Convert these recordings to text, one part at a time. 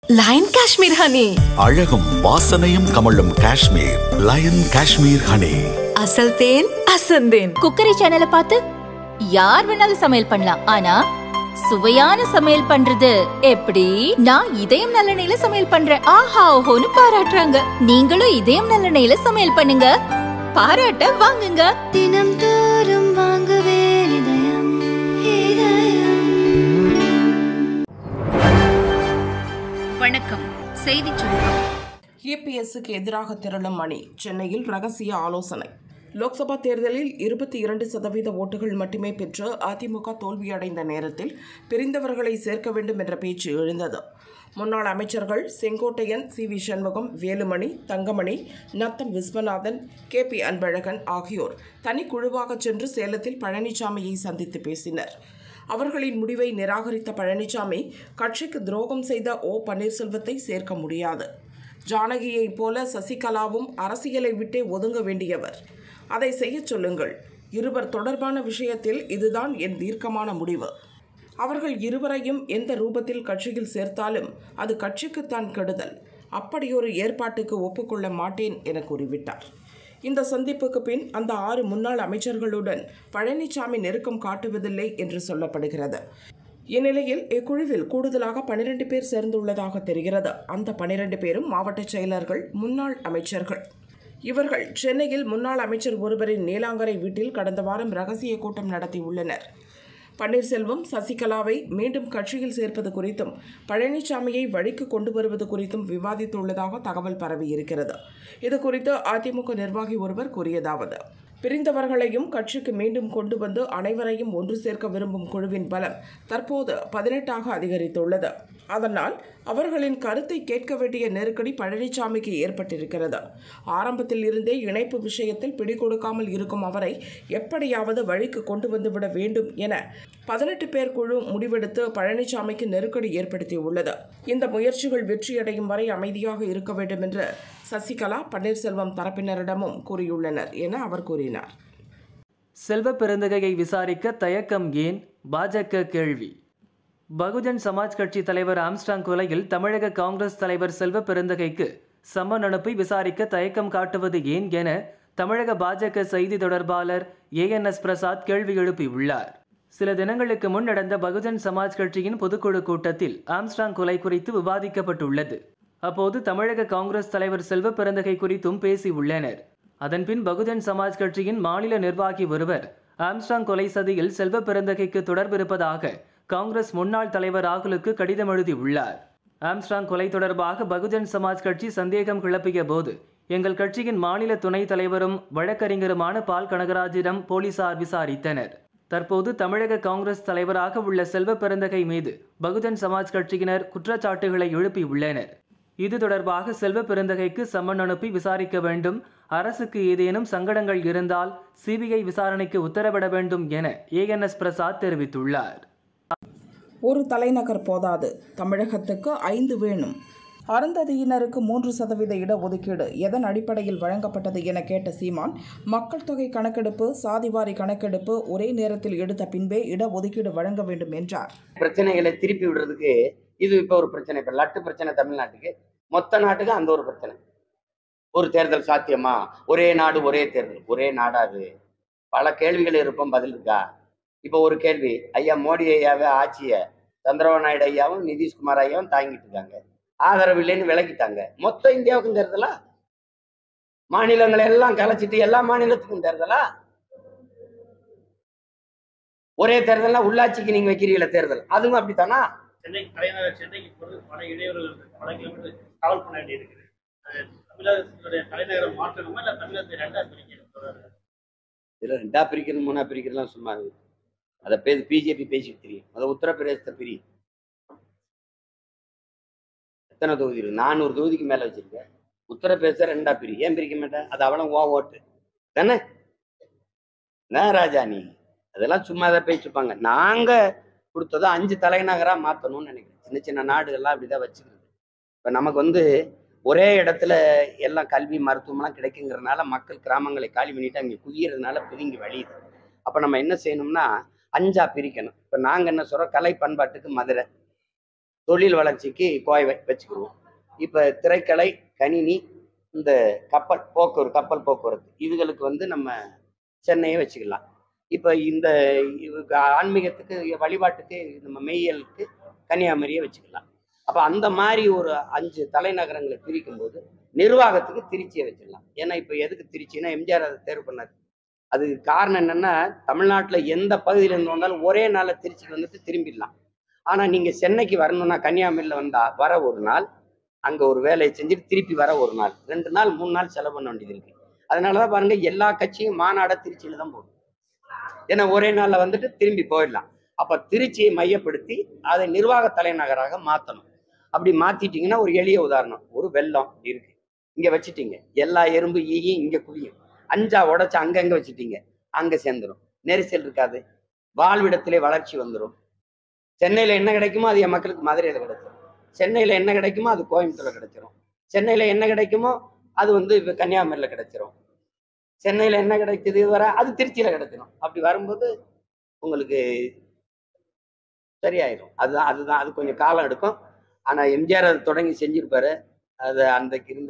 Line Kashmir honey அழகும் வாசனையும் கமழும் காஷ்மீர் லயன் காஷ்மீர் ஹனி அசல் தேன் அசந்தேன் குக்கரி சேனலை பார்த்து யார் வேணாலும் சமையல் பண்ணலாம் ஆனா சுவையான சமையல் பண்றது எப்படி நான் இதயம் நல்லெண்ணெயில சமையல் பண்றேன் ஆஹா ஓஹோன்னு பாராட்டுறாங்க நீங்களும் இதயம் நல்லெண்ணெயில சமையல் பண்ணுங்க பாராட்ட வாங்குங்க தினம் தோறும் வாங்குவே இதயம் இதயம் வணக்கம் செய்திச் சுருக்கம் இபிஎஸ்க்கு எதிராக திரளும் அணி சென்னையில் ரகசிய ஆலோசனை லோக்சபா தேர்தலில் இருபத்தி இரண்டு சதவீத ஓட்டுகள் மட்டுமே பெற்று அதிமுக தோல்வியடைந்த நேரத்தில் பிரிந்தவர்களை சேர்க்க வேண்டும் என்ற பேச்சு எழுந்தது முன்னாள் அமைச்சர்கள் Sengottaiyan C V Shanmugam Velumani Thangamani Natham Viswanathan K P Anbazhagan ஆகியோர் தனிக்குழுவாக சென்று சேலத்தில் பழனிசாமியை சந்தித்து பேசினர் அவர்களின் முடிவை நிராகரித்த பழனிசாமி கட்சிக்கு துரோகம் செய்த ஓ பன்னீர்செல்வத்தை சேர்க்க முடியாது ஜானகியைப் போல சசிகலாவும் அரசியலை விட்டே ஒதுங்க வேண்டியவர் அதை செய்யச் சொல்லுங்கள் இருவர் தொடர்பான விஷயத்தில் இதுதான் என் தீர்க்கமான முடிவு அவர்கள் இருவரையும் எந்த ரூபத்தில் கட்சியில் சேர்த்தாலும் அது கட்சிக்குத்தான் கெடுதல் அப்படியொரு ஏற்பாட்டுக்கு ஒப்புக்கொள்ள மாட்டேன் என கூறிவிட்டார் இந்த சந்திப்புக்கு பின் அந்த ஆறு முன்னாள் அமைச்சர்களுடன் பழனிசாமி நெருக்கம் காட்டுவதில்லை என்று சொல்லப்படுகிறது இந்நிலையில் இக்குழுவில் கூடுதலாக பனிரெண்டு பேர் சேர்ந்துள்ளதாக தெரிகிறது அந்த பனிரெண்டு பேரும் மாவட்ட செயலர்கள் முன்னாள் அமைச்சர்கள் இவர்கள் சென்னையில் முன்னாள் அமைச்சர் ஒருவரின் நீலாங்கரை வீட்டில் கடந்த வாரம் ரகசிய கூட்டம் நடத்தியுள்ளனர் பன்னீர்செல்வம் சசிகலாவை மீண்டும் கட்சியில் சேர்ப்பது குறித்தும் பழனிசாமியை வழிக்கு கொண்டு வருவது குறித்தும் விவாதித்துள்ளதாக தகவல் பரவியிருக்கிறது இது குறித்து அதிமுக நிர்வாகி ஒருவர் கூறியதாவது பிரிந்தவர்களையும் கட்சிக்கு மீண்டும் கொண்டு வந்து அனைவரையும் ஒன்று சேர்க்க விரும்பும் குழுவின் பலம் தற்போது பதினெட்டாக அதிகரித்துள்ளது அதனால் அவர்களின் கருத்தை கேட்க வேண்டிய நெருக்கடி பழனிசாமிக்கு ஏற்பட்டிருக்கிறது ஆரம்பத்தில் இருந்தே இணைப்பு விஷயத்தில் பிடிகொடுக்காமல் இருக்கும் அவரை எப்படியாவது வழிக்கு கொண்டு வந்துவிட வேண்டும் என பதினெட்டு பேர் குழு முடிவெடுத்து பழனிசாமிக்கு நெருக்கடி ஏற்படுத்தியுள்ளது இந்த முயற்சிகள் வெற்றியடையும் வரை அமைதியாக இருக்க வேண்டும் என்று சசிகலா பன்னீர்செல்வம் தரப்பினரிடமும் கூறியுள்ளனர் என அவர் கூறினார் செல்வ பெருந்தகையை விசாரிக்க தயக்கம் ஏன் பாஜக கேள்வி பகுஜன் சமாஜ் கட்சி தலைவர் ஆம்ஸ்டாங் கொலையில் தமிழக காங்கிரஸ் தலைவர் செல்வ பெருந்தகைக்கு சம்மன் அனுப்பி விசாரிக்க தயக்கம் காட்டுவது ஏன் என தமிழக பாஜக செய்தி தொடர்பாளர் ஏஎன்எஸ் பிரசாத் கேள்வி எழுப்பியுள்ளார் சில தினங்களுக்கு முன் நடந்த பகுஜன் சமாஜ் கட்சியின் பொதுக்குழு கூட்டத்தில் ஆம்ஸ்டாங் கொலை குறித்து விவாதிக்கப்பட்டுள்ளது அப்போது தமிழக காங்கிரஸ் தலைவர் செல்வ பெருந்தகை குறித்தும் பேசியுள்ளனர் அதன்பின் பகுஜன் சமாஜ் கட்சியின் மாநில நிர்வாகி ஒருவர் ஆம்ஸ்டாங் கொலை சதியில் செல்வ பெருந்தகைக்கு தொடர்பிருப்பதாக காங்கிரஸ் முன்னாள் தலைவர் ராகுலுக்கு கடிதம் எழுதியுள்ளார் ஆம்ஸ்டாங் கொலை தொடர்பாக பகுஜன் சமாஜ் கட்சி சந்தேகம் கிளப்பிய போது எங்கள் கட்சியின் மாநில துணைத் தலைவரும் வழக்கறிஞருமான பால் கனகராஜிடம் போலீசார் விசாரித்தனர் தற்போது தமிழக காங்கிரஸ் தலைவராக உள்ள செல்வ பெருந்தகை மீது பகுஜன் சமாஜ் கட்சியினர் குற்றச்சாட்டுகளை எழுப்பியுள்ளனர் இது தொடர்பாக செல்வ பெருந்தகைக்கு சம்மன் அனுப்பி விசாரிக்க வேண்டும் அரசுக்கு ஏதேனும் சங்கடங்கள் இருந்தால் சிபிஐ விசாரணைக்கு உத்தரவிட வேண்டும் என ஏஎன்எஸ் பிரசாத் தெரிவித்துள்ளார் ஒரு தலைநகர் போதாது தமிழகத்துக்கு ஐந்து வேணும் அருந்ததியினருக்கு மூன்று சதவீத இடஒதுக்கீடு எதன் அடிப்படையில் வழங்கப்பட்டது என கேட்ட சீமான் மக்கள் தொகை கணக்கெடுப்பு சாதிவாரி கணக்கெடுப்பு ஒரே நேரத்தில் எடுத்த பின்பே இடஒதுக்கீடு வழங்க வேண்டும் என்றார் பிரச்சனைகளை திருப்பி விடுறதுக்கு இது இப்போ ஒரு பிரச்சனை இப்போ லட்டு பிரச்சனை தமிழ்நாட்டுக்கு மொத்த நாட்டுக்கு அந்த ஒரு பிரச்சனை ஒரு தேர்தல் சாத்தியமா ஒரே நாடு ஒரே தேர்தல் ஒரே நாடா அது பல கேள்விகள் இருப்போம் பதில் இருக்கா இப்போ ஒரு கேள்வி ஐயா மோடி ஐயாவே ஆட்சியை சந்திரபாபு நாயுடு ஐயாவும் நிதிஷ்குமார் ஐயாவும் தாங்கிட்டு இருக்காங்க ஆதரவு இல்லைன்னு விலகிட்டாங்க மொத்த இந்தியாவுக்கும் தேர்தலா மாநிலங்களை எல்லாம் கலைச்சிட்டு எல்லா மாநிலத்துக்கும் தேர்தலா ஒரே தேர்தல்னா உள்ளாட்சிக்கு நீங்க வைக்கிறீங்களா தேர்தல் அதுவும் அப்படித்தானா சென்னை தலைநகர் சென்னைக்கு போகிறது பல இடையூறுகள் இருக்கு பல கிலோமீட்டர் டிராவல் பண்ண வேண்டி இருக்குது அது தமிழகத்தினுடைய தலைநகரம் மாற்றணுமா இல்லை தமிழகத்தை ரெண்டா பிரிக்கணும் இதுல ரெண்டா பிரிக்கணும் மூணா பிரிக்கிறதுலாம் சும்மா இருக்கு. அதை பேசி பிஜேபி பேசிட்டு தெரியும் அதை உத்தரப்பிரதேசத்தை பிரி எத்தனை தொகுதி இருக்கு நானூறு தொகுதிக்கு மேல வச்சிருக்கேன் உத்தரப்பிரதேச ரெண்டா பிரி ஏன் பிரிக்க மாட்டேன் அது அவளும் ஓ ஓட்டு தானே என்ன ராஜா நீ அதெல்லாம் சும்மா தான் பேசிப்பாங்க நாங்க கொடுத்ததை அஞ்சு தலைநகரா மாத்தணும்னு நினைக்கிறேன் சின்ன சின்ன நாடுகள்லாம் அப்படிதான் வச்சுக்கிறது இப்ப நமக்கு வந்து ஒரே இடத்துல எல்லாம் கல்வி மருத்துவம்லாம் கிடைக்குங்கிறதுனால மக்கள் கிராமங்களை காலி பண்ணிட்டு அங்கே குவியறதுனால பிரிங்கி வழியுது அப்போ நம்ம என்ன செய்யணும்னா அஞ்சா பிரிக்கணும் இப்போ நாங்கள் என்ன சொல்கிறோம் கலை பண்பாட்டுக்கு மதுரை தொழில் வளர்ச்சிக்கு கோவை வச்சுக்கிடுவோம் இப்போ திரைக்கலை கணினி இந்த கப்பல் போக்குவரத்து கப்பல் போக்குவரத்து இதுகளுக்கு வந்து நம்ம சென்னையை வச்சுக்கலாம் இப்போ இந்த இது ஆன்மீகத்துக்கு வழிபாட்டுக்கு நம்ம மெய்யலுக்கு கன்னியாகுமரியை வச்சுக்கலாம் அப்போ அந்த மாதிரி ஒரு அஞ்சு தலைநகரங்களை பிரிக்கும் போது நிர்வாகத்துக்கு திருச்சியை வச்சிடலாம் ஏன்னா இப்போ எதுக்கு திருச்சின்னா எம்ஜிஆர் அதை தேர்வு பண்ணார் அதுக்கு காரணம் என்னன்னா தமிழ்நாட்டில் எந்த பகுதியில இருந்து வந்தாலும் ஒரே நாளில் திருச்சிக்கு வந்துட்டு திரும்பிடலாம் ஆனால் நீங்கள் சென்னைக்கு வரணும்னா கன்னியாகுமரியில் வந்தா வர ஒரு நாள் அங்கே ஒரு வேலையை செஞ்சுட்டு திருப்பி வர ஒரு நாள் ரெண்டு நாள் மூணு நாள் செலவு பண்ண வேண்டியது இருக்கு அதனால தான் பாருங்க எல்லா கட்சியும் மாநாட திருச்சியில தான் போடும் ஏன்னா ஒரே நாளில் வந்துட்டு திரும்பி போயிடலாம் அப்போ திருச்சியை மையப்படுத்தி அதை நிர்வாக தலைநகராக மாற்றணும் அப்படி மாத்திட்டீங்கன்னா ஒரு எளிய உதாரணம் ஒரு வெள்ளம் இருக்கு இங்க வச்சிட்டீங்க எல்லா எறும்பு ஈயும் இங்க குவியும் அஞ்சா உடைச்சு அங்கங்க வச்சிட்டீங்க அங்க சேர்ந்துரும் நெரிசல் இருக்காது வாழ்விடத்திலே வளர்ச்சி வந்துடும் சென்னையில என்ன கிடைக்குமோ அது என் மக்களுக்கு மதுரையில கிடைச்சிரும் சென்னையில என்ன கிடைக்குமோ அது கோயம்புத்தூர்ல கிடைச்சிரும் சென்னையில என்ன கிடைக்குமோ அது வந்து இப்ப கன்னியாகுமரியில கிடைச்சிரும் சென்னையில என்ன கிடைக்குது வர அது திருச்சியில கிடைச்சிரும் அப்படி வரும்போது உங்களுக்கு சரியாயிரும் அதுதான் அதுதான் அது கொஞ்சம் காலம் எடுக்கும் ஆனா எம்ஜிஆர் அதை தொடங்கி செஞ்சிருப்பாரு அது அன்றைக்கு இருந்த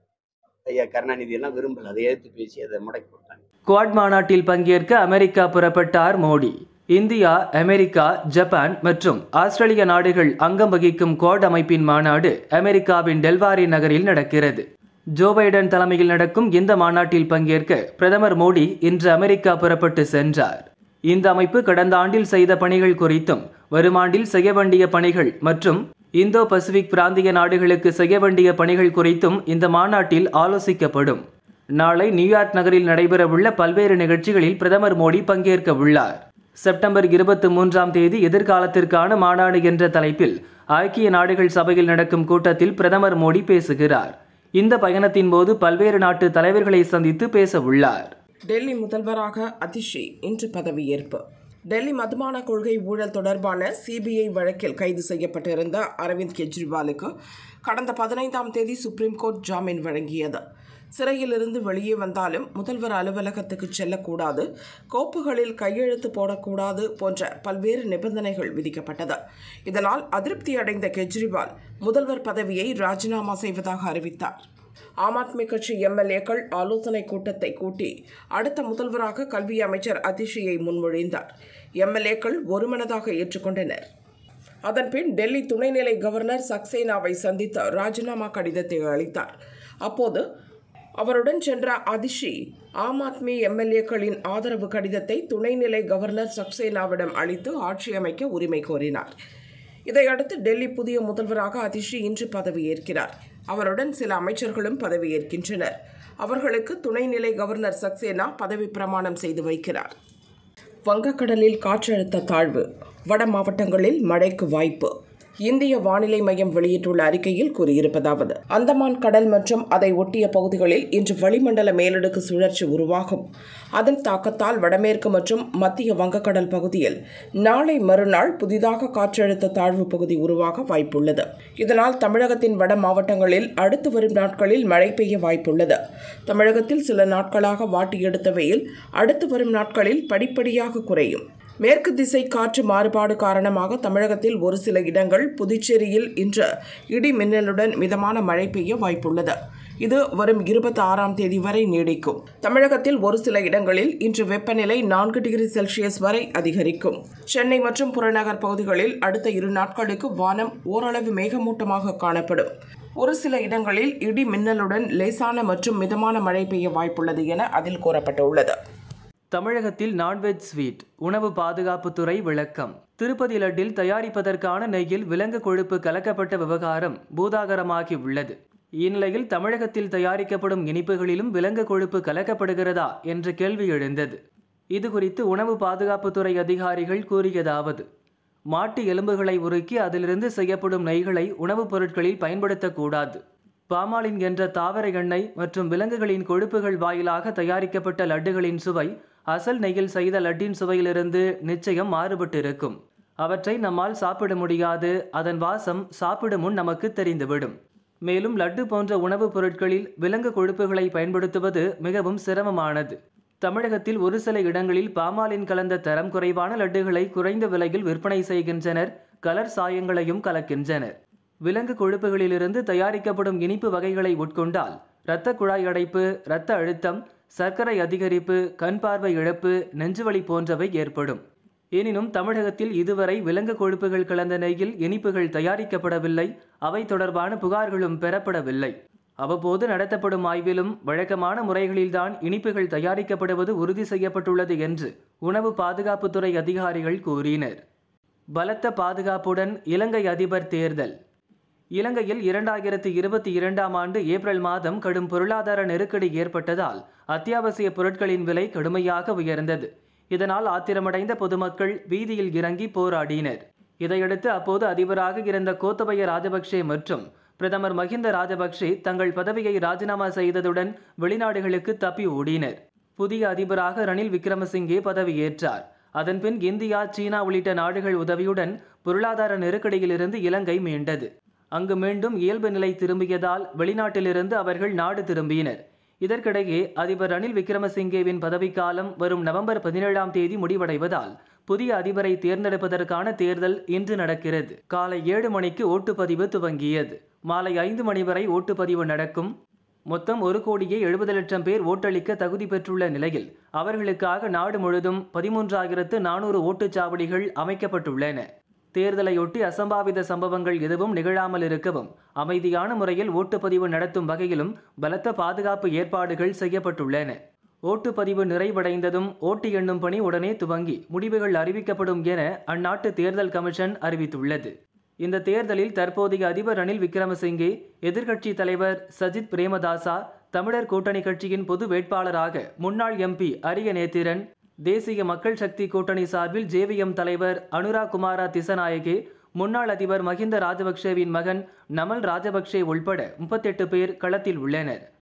ஐயா கருணாநிதி எல்லாம் விரும்பல அதை எதிர்த்து பேசி அதை முடக்கி போட்டாங்க குவாட் மாநாட்டில் பங்கேற்க அமெரிக்கா புறப்பட்டார் மோடி இந்தியா அமெரிக்கா ஜப்பான் மற்றும் ஆஸ்திரேலிய நாடுகள் அங்கம் வகிக்கும் குவாட் அமைப்பின் மாநாடு அமெரிக்காவின் டெல்வாரி நகரில் நடக்கிறது ஜோ பைடன் தலைமையில் நடக்கும் இந்த மாநாட்டில் பங்கேற்க பிரதமர் மோடி இன்று அமெரிக்கா புறப்பட்டு சென்றார் இந்த அமைப்பு கடந்த ஆண்டில் செய்த பணிகள் குறித்தும் வரும் ஆண்டில் செய்ய வேண்டிய பணிகள் மற்றும் இந்தோ பசிபிக் பிராந்திய நாடுகளுக்கு செய்ய வேண்டிய பணிகள் குறித்தும் இந்த மாநாட்டில் ஆலோசிக்கப்படும் நாளை நியூயார்க் நகரில் நடைபெறவுள்ள பல்வேறு நிகழ்ச்சிகளில் பிரதமர் மோடி பங்கேற்க உள்ளார் செப்டம்பர் இருபத்தி மூன்றாம் தேதி எதிர்காலத்திற்கான மாநாடு என்ற தலைப்பில் ஐக்கிய நாடுகள் சபையில் நடக்கும் கூட்டத்தில் பிரதமர் மோடி பேசுகிறார் இந்த பயணத்தின் போது பல்வேறு நாட்டு தலைவர்களை சந்தித்து பேச உள்ளார் டெல்லி முதல்வராக அதிஷி இன்று பதவியேற்பு டெல்லி மதுபான கொள்கை ஊழல் தொடர்பான சிபிஐ வழக்கில் கைது செய்யப்பட்டிருந்த அரவிந்த் கெஜ்ரிவாலுக்கு கடந்த பதினைந்தாம் தேதி சுப்ரீம் கோர்ட் ஜாமீன் வழங்கியது சிறையிலிருந்து வெளியே வந்தாலும் முதல்வர் அலுவலகத்துக்கு செல்லக்கூடாது கோப்புகளில் கையெழுத்து போடக்கூடாது போன்ற பல்வேறு நிபந்தனைகள் விதிக்கப்பட்டது இதனால் அதிருப்தி அடைந்த கெஜ்ரிவால் முதல்வர் பதவியை ராஜினாமா செய்வதாக அறிவித்தார் ஆம் ஆத்மி கட்சி எம்எல்ஏக்கள் ஆலோசனை கூட்டத்தை கூட்டி அடுத்த முதல்வராக கல்வி அமைச்சர் அதிஷியை முன்மொழிந்தார் எம்எல்ஏக்கள் ஒருமனதாக ஏற்றுக்கொண்டனர் அதன்பின் டெல்லி துணைநிலை கவர்னர் சக்சேனாவை சந்தித்து ராஜினாமா கடிதத்தை அளித்தார் அப்போது அவருடன் சென்ற அதிஷி ஆம் ஆத்மி எம்எல்ஏக்களின் ஆதரவு கடிதத்தை துணைநிலை கவர்னர் சக்சேனாவிடம் அளித்து ஆட்சி அமைக்க உரிமை கோரினார் இதையடுத்து டெல்லி புதிய முதல்வராக அதிஷி இன்று பதவியேற்கிறார் அவருடன் சில அமைச்சர்களும் பதவியேற்கின்றனர் அவர்களுக்கு துணைநிலை கவர்னர் சக்சேனா பதவி பிரமாணம் செய்து வைக்கிறார் வங்கக்கடலில் காற்றழுத்த தாழ்வு வட மாவட்டங்களில் மழைக்கு வாய்ப்பு இந்திய வானிலை மையம் வெளியிட்டுள்ள அறிக்கையில் கூறியிருப்பதாவது அந்தமான் கடல் மற்றும் அதை ஒட்டிய பகுதிகளில் இன்று வளிமண்டல மேலடுக்கு சுழற்சி உருவாகும் அதன் தாக்கத்தால் வடமேற்கு மற்றும் மத்திய வங்கக்கடல் பகுதியில் நாளை மறுநாள் புதிதாக காற்றழுத்த தாழ்வு பகுதி உருவாக வாய்ப்புள்ளது இதனால் தமிழகத்தின் வட மாவட்டங்களில் அடுத்து வரும் நாட்களில் மழை பெய்ய வாய்ப்புள்ளது தமிழகத்தில் சில நாட்களாக வாட்டி எடுத்த வெயில் அடுத்து வரும் நாட்களில் படிப்படியாக குறையும் மேற்கு திசை காற்று மாறுபாடு காரணமாக தமிழகத்தில் ஒரு சில இடங்கள் புதுச்சேரியில் இன்று இடி மின்னலுடன் மிதமான மழை பெய்ய வாய்ப்புள்ளது இது வரும் இருபத்தி ஆறாம் தேதி வரை நீடிக்கும் தமிழகத்தில் ஒரு சில இடங்களில் இன்று வெப்பநிலை நான்கு டிகிரி செல்சியஸ் வரை அதிகரிக்கும் சென்னை மற்றும் புறநகர் பகுதிகளில் அடுத்த இரு நாட்களுக்கு வானம் ஓரளவு மேகமூட்டமாக காணப்படும் ஒரு சில இடங்களில் இடி மின்னலுடன் லேசான மற்றும் மிதமான மழை பெய்ய வாய்ப்புள்ளது என அதில் கூறப்பட்டுள்ளது தமிழகத்தில் நான்வெஜ் ஸ்வீட் உணவு பாதுகாப்புத்துறை விளக்கம் திருப்பதி லட்டில் தயாரிப்பதற்கான நெய்யில் விலங்கு கொழுப்பு கலக்கப்பட்ட விவகாரம் பூதாகரமாகி உள்ளது இந்நிலையில் தமிழகத்தில் தயாரிக்கப்படும் இனிப்புகளிலும் விலங்கு கொழுப்பு கலக்கப்படுகிறதா என்ற கேள்வி எழுந்தது இது குறித்து உணவு பாதுகாப்புத்துறை அதிகாரிகள் கூறியதாவது மாட்டு எலும்புகளை உருக்கி அதிலிருந்து செய்யப்படும் நெய்களை உணவுப் பொருட்களில் பயன்படுத்தக்கூடாது பாமாலின் என்ற தாவர எண்ணெய் மற்றும் விலங்குகளின் கொழுப்புகள் வாயிலாக தயாரிக்கப்பட்ட லட்டுகளின் சுவை அசல் நெய்யில் செய்த லட்டின் சுவையிலிருந்து நிச்சயம் மாறுபட்டிருக்கும் அவற்றை நம்மால் சாப்பிட முடியாது அதன் வாசம் சாப்பிடும் முன் நமக்கு தெரிந்துவிடும் மேலும் லட்டு போன்ற உணவுப் பொருட்களில் விலங்கு கொழுப்புகளை பயன்படுத்துவது மிகவும் சிரமமானது தமிழகத்தில் ஒரு சில இடங்களில் பாமாலின் கலந்த தரம் குறைவான லட்டுகளை குறைந்த விலையில் விற்பனை செய்கின்றனர் கலர் சாயங்களையும் கலக்கின்றனர் விலங்கு கொழுப்புகளிலிருந்து தயாரிக்கப்படும் இனிப்பு வகைகளை உட்கொண்டால் இரத்த குழாய் அடைப்பு இரத்த அழுத்தம் சர்க்கரை அதிகரிப்பு கண் பார்வை இழப்பு நெஞ்சுவலி போன்றவை ஏற்படும் எனினும் தமிழகத்தில் இதுவரை விலங்கு கொழுப்புகள் கலந்த நெய்யில் இனிப்புகள் தயாரிக்கப்படவில்லை அவை தொடர்பான புகார்களும் பெறப்படவில்லை அவ்வப்போது நடத்தப்படும் ஆய்விலும் வழக்கமான முறைகளில்தான் இனிப்புகள் தயாரிக்கப்படுவது உறுதி செய்யப்பட்டுள்ளது என்று உணவு பாதுகாப்புத்துறை அதிகாரிகள் கூறினர் பலத்த பாதுகாப்புடன் இலங்கை அதிபர் தேர்தல் இலங்கையில் இரண்டாயிரத்தி இருபத்தி இரண்டாம் ஆண்டு ஏப்ரல் மாதம் கடும் பொருளாதார நெருக்கடி ஏற்பட்டதால் அத்தியாவசிய பொருட்களின் விலை கடுமையாக உயர்ந்தது இதனால் ஆத்திரமடைந்த பொதுமக்கள் வீதியில் இறங்கி போராடினர் இதையடுத்து அப்போது அதிபராக இருந்த கோத்தபய ராஜபக்சே மற்றும் பிரதமர் மஹிந்த ராஜபக்சே தங்கள் பதவியை ராஜினாமா செய்ததுடன் வெளிநாடுகளுக்கு தப்பி ஓடினர் புதிய அதிபராக ரணில் விக்ரமசிங்கே பதவியேற்றார் அதன்பின் இந்தியா சீனா உள்ளிட்ட நாடுகள் உதவியுடன் பொருளாதார நெருக்கடியிலிருந்து இலங்கை மீண்டது அங்கு மீண்டும் இயல்பு நிலை திரும்பியதால் வெளிநாட்டிலிருந்து அவர்கள் நாடு திரும்பினர் இதற்கிடையே அதிபர் ரணில் விக்ரமசிங்கேவின் பதவிக்காலம் வரும் நவம்பர் பதினேழாம் தேதி முடிவடைவதால் புதிய அதிபரை தேர்ந்தெடுப்பதற்கான தேர்தல் இன்று நடக்கிறது காலை ஏழு மணிக்கு ஓட்டுப்பதிவு துவங்கியது மாலை ஐந்து மணி வரை ஓட்டுப்பதிவு நடக்கும் மொத்தம் ஒரு கோடியே எழுபது லட்சம் பேர் ஓட்டளிக்க தகுதி பெற்றுள்ள நிலையில் அவர்களுக்காக நாடு முழுதும் பதிமூன்றாயிரத்து நானூறு ஓட்டுச்சாவடிகள் அமைக்கப்பட்டுள்ளன தேர்தலையொட்டி அசம்பாவித சம்பவங்கள் எதுவும் நிகழாமல் இருக்கவும் அமைதியான முறையில் ஓட்டுப்பதிவு நடத்தும் வகையிலும் பலத்த பாதுகாப்பு ஏற்பாடுகள் செய்யப்பட்டுள்ளன ஓட்டுப்பதிவு நிறைவடைந்ததும் ஓட்டு எண்ணும் பணி உடனே துவங்கி முடிவுகள் அறிவிக்கப்படும் என அந்நாட்டு தேர்தல் கமிஷன் அறிவித்துள்ளது இந்த தேர்தலில் தற்போதைய அதிபர் ரணில் விக்ரமசிங்கே எதிர்க்கட்சி தலைவர் சஜித் பிரேமதாசா தமிழர் கூட்டணி கட்சியின் பொது வேட்பாளராக முன்னாள் எம்பி அரிய நேத்திரன் தேசிய மக்கள் சக்தி கூட்டணி சார்பில் ஜேவிஎம் தலைவர் அனுரா குமாரா திசநாயகே முன்னாள் அதிபர் மஹிந்த ராஜபக்சேவின் மகன் நமல் ராஜபக்சே உள்பட முப்பத்தெட்டு பேர் களத்தில் உள்ளனர்